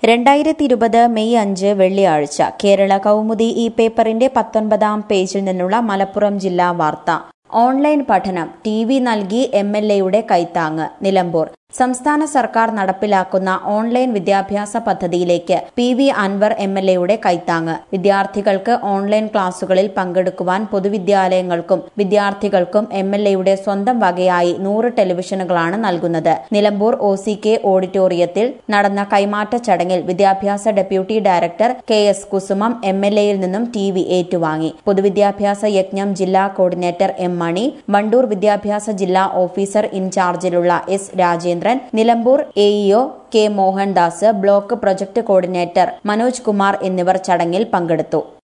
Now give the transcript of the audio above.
രണ്ടായിരത്തി ഇരുപത് മെയ് അഞ്ച് വെള്ളിയാഴ്ച കേരള കൗമുദി ഈ പേപ്പറിന്റെ പത്തൊൻപതാം പേജിൽ നിന്നുള്ള മലപ്പുറം ജില്ലാ വാർത്ത ഓൺലൈൻ പഠനം ടി വി നൽകി എം എൽ എയുടെ കൈത്താങ്ങ് നിലമ്പൂർ സംസ്ഥാന സർക്കാർ നടപ്പിലാക്കുന്ന ഓൺലൈൻ വിദ്യാഭ്യാസ പദ്ധതിയിലേക്ക് P V Anvar M L എയുടെ കൈത്താങ്ങ് വിദ്യാർത്ഥികൾക്ക് ഓൺലൈൻ ക്ലാസുകളിൽ പങ്കെടുക്കുവാൻ പൊതുവിദ്യാലയങ്ങൾക്കും വിദ്യാർത്ഥികൾക്കും എം എൽ എയുടെ സ്വന്തം വകയായി നൂറ് ടെലിവിഷനുകളാണ് നൽകുന്നത് നിലമ്പൂർ ഒ സി കെ ഓഡിറ്റോറിയത്തിൽ നടന്ന കൈമാറ്റ ചടങ്ങിൽ വിദ്യാഭ്യാസ deputy director K S Kusumam M L എയിൽ നിന്നും ടി വി ഏറ്റുവാങ്ങി പൊതുവിദ്യാഭ്യാസ യജ്ഞം ജില്ലാ കോർഡിനേറ്റർ എം മണി വണ്ടൂർ വിദ്യാഭ്യാസ ജില്ലാ ഓഫീസർ ഇൻചാർജിലുള്ള S Rajendran Nilambur A E O K Mohandas block project coordinator Manoj Kumar എന്നിവർ ചടങ്ങിൽ പങ്കെടുത്തു